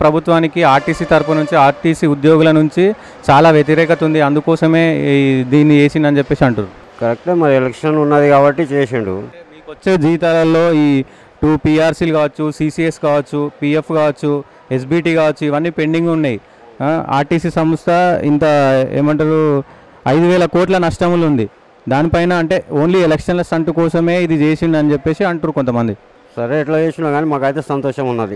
ప్రభుత్వానికి ఆర్టీసీ తరపు నుంచి ఆర్టీసీ ఉద్యోగుల నుంచి చాలా వ్యతిరేకత ఉంది అందుకోసమే ఈ దీన్ని వేసిందని చెప్పేసి అంటారు కరెక్టే మరి ఎలక్షన్ ఉన్నది కాబట్టి చేసిండు మీకు వచ్చే జీతాలలో ఈ టూ పిఆర్సీలు కావచ్చు సిసిఎస్ కావచ్చు పిఎఫ్ కావచ్చు ఎస్బిటి కావచ్చు ఇవన్నీ పెండింగ్ ఉన్నాయి ఆ, ఆర్టీసీ సంస్థ ఇంత ఏమంటారు ఐదు వేల కోట్ల నష్టములు ఉంది దానిపైన అంటే ఓన్లీ ఎలక్షన్ల స్టంట్ కోసమే ఇది చేసిండు అని చెప్పేసి అంటారు కొంతమంది సరే ఎట్లా చేసినా కానీ మాకైతే సంతోషం ఉన్నది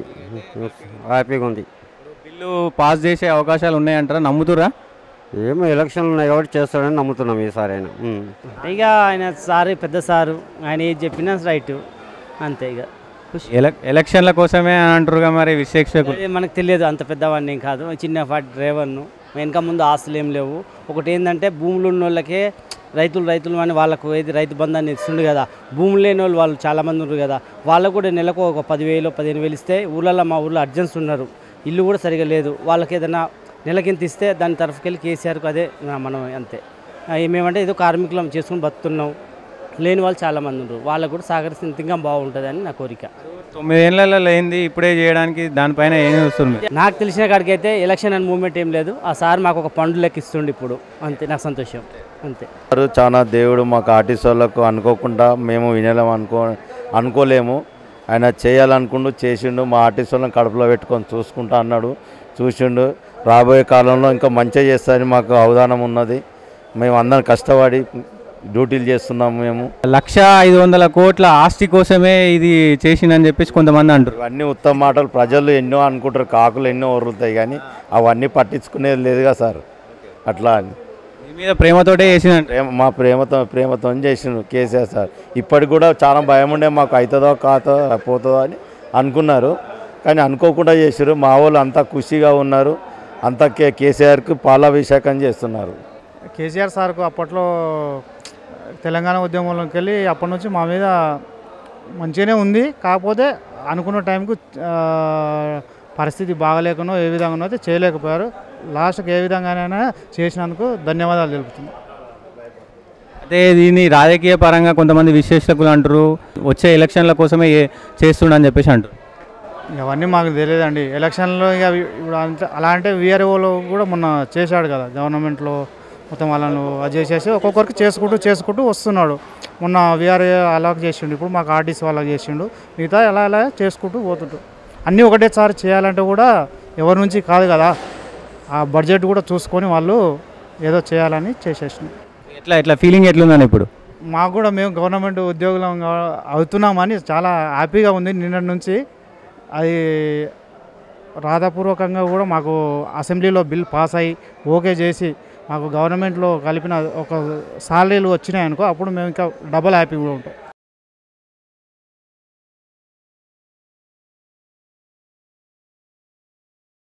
హ్యాపీగా ఉంది బిల్లు పాస్ చేసే అవకాశాలు ఉన్నాయంటారా నమ్ముతురా ఏమో ఎలక్షన్లు ఉన్నాయి కాబట్టి చేస్తాడని నమ్ముతున్నాం ఈసారి అయినా ఉమ్. ఇక ఆయన సారు పెద్ద సారు ఆయన ఏది చెప్పినా రైట్ అంతే ఇక ఖుషి. ఎలక్ ఎలక్షన్ల కోసమే అని అంటారుగా మరి విశేషకులు అదే మనకు తెలియదు అంత పెద్దవాడిని ఏం కాదు చిన్నపాటి డ్రైవర్ను వెనక ముందు ఆస్తులు ఏం లేవు ఒకటి ఏంటంటే భూములు ఉన్న వాళ్ళకే రైతులు రైతులు అని వాళ్ళకు ఏది రైతు బంధాన్ని ఇస్తుండు కదా భూములు లేని వాళ్ళు వాళ్ళు చాలామంది ఉన్నారు కదా వాళ్ళకు కూడా నెలకు ఒక పదివేలు పదిహేను వేలు ఇస్తే ఊళ్ళల్లో మా ఊళ్ళో అర్జెన్స్ ఉన్నారు ఇల్లు కూడా సరిగా లేదు వాళ్ళకి ఏదైనా నెలకింత ఇస్తే దాని తరఫుకెళ్ళి కేసీఆర్కు అదే ఆ, మనం అంతే ఆ, మేమంటే ఏదో కార్మికులం చేసుకుని బతున్నాం లేని వాళ్ళు చాలామంది ఉన్నారు వాళ్ళకు కూడా సహకరిస్తే ఇంకా బాగుంటుందని నా కోరిక తొమ్మిదేళ్లలో లేనిది ఇప్పుడే చేయడానికి దానిపైన ఏం వస్తుంది నాకు తెలిసిన కాడికి అయితే ఎలక్షన్ అండ్ మూమెంట్ ఏం లేదు ఆ సార్ మాకు ఒక పండు లెక్క ఇస్తుండే ఇప్పుడు అంతే నాకు సంతోషం అంతే గారు చాలా దేవుడు మాకు ఆర్టిస్ట్ వాళ్ళకు అనుకోకుండా మేము వినలేము అనుకో అనుకోలేము ఆయన చేయాలనుకుంటూ చేసిండు మా ఆర్టిస్ట్ వాళ్ళని కడుపులో పెట్టుకొని చూసుకుంటా అన్నాడు చూసిండు రాబోయే కాలంలో ఇంకా మంచిగా చేస్తారని మాకు అవధానం ఉన్నది మేము అందరం కష్టపడి డ్యూటీలు చేస్తున్నాము మేము లక్ష ఐదు వందల కోట్ల ఆస్తి కోసమే ఇది చేసిందని చెప్పేసి కొంతమంది అంటారు ఇవన్నీ ఉత్తమ మాటలు ప్రజలు ఎన్నో అనుకుంటారు కాకులు ఎన్నో వరులుతాయి కానీ అవన్నీ పట్టించుకునేది లేదుగా సార్ అట్లా అని మీ మీద ప్రేమతోటే చేసిందంట ప్రేమ మా ప్రేమతో ప్రేమతో చేసిండు కేసీఆర్ సార్ ఇప్పటికి కూడా చాలా భయం ఉండే మాకు అవుతుందో కాతో పోతుందో అని అనుకున్నారు కానీ అనుకోకుండా చేసారు మా వాళ్ళు అంతా ఖుషిగా ఉన్నారు అంతా కే కేసీఆర్కి పాలాభిషేకం చేస్తున్నారు కేసీఆర్ సార్కు అప్పట్లో తెలంగాణ ఉద్యమంలోకి వెళ్ళి అప్పటి నుంచి మా మీద మంచిగానే ఉంది కాకపోతే అనుకున్న టైంకు ఆ, పరిస్థితి బాగలేకనో ఏ విధంగానో అయితే చేయలేకపోయారు లాస్ట్కి ఏ విధంగానైనా చేసినందుకు ధన్యవాదాలు తెలుపుతున్నాను అయితే దీన్ని రాజకీయ పరంగా కొంతమంది విశ్లేషకులు అంటారు వచ్చే ఎలక్షన్ల కోసమే ఏ- చేస్తుండని చెప్పేసి అంటారు ఇవన్నీ మాకు తెలియదండి ఎలక్షన్లో ఇక ఇప్పుడు అంత అలా అంటే వీఆర్ఓలో కూడా మొన్న చేశాడు కదా గవర్నమెంట్లో మొత్తం వాళ్ళను అది చేసేసి ఒక్కొక్కరికి చేసుకుంటూ చేసుకుంటూ వస్తున్నాడు మొన్న వీఆర్ఏ అలాగ చేసిండు ఇప్పుడు మాకు ఆర్టీసీ వాళ్ళకి చేసిండు మిగతా ఎలా ఎలా చేసుకుంటూ పోతుంటాడు అన్నీ ఒకటేసారి చేయాలంటే కూడా ఎవరి నుంచి కాదు కదా ఆ బడ్జెట్ కూడా చూసుకొని వాళ్ళు ఏదో చేయాలని చేసేసినారు ఎట్లా ఎట్లా ఫీలింగ్ ఎట్లుందని ఇప్పుడు మాకు కూడా మేము గవర్నమెంట్ ఉద్యోగులం కా- అవుతున్నామని చాలా హ్యాపీగా ఉంది నిన్నటి నుంచి అది రాధాపూర్వకంగా కూడా మాకు అసెంబ్లీలో బిల్ పాస్ అయ్యి ఓకే చేసి మాకు గవర్నమెంట్లో కలిపిన ఒక సాలరీలు వచ్చినాయి అనుకో అప్పుడు మేము ఇంకా డబల్ హ్యాపీ కూడా ఉంటాం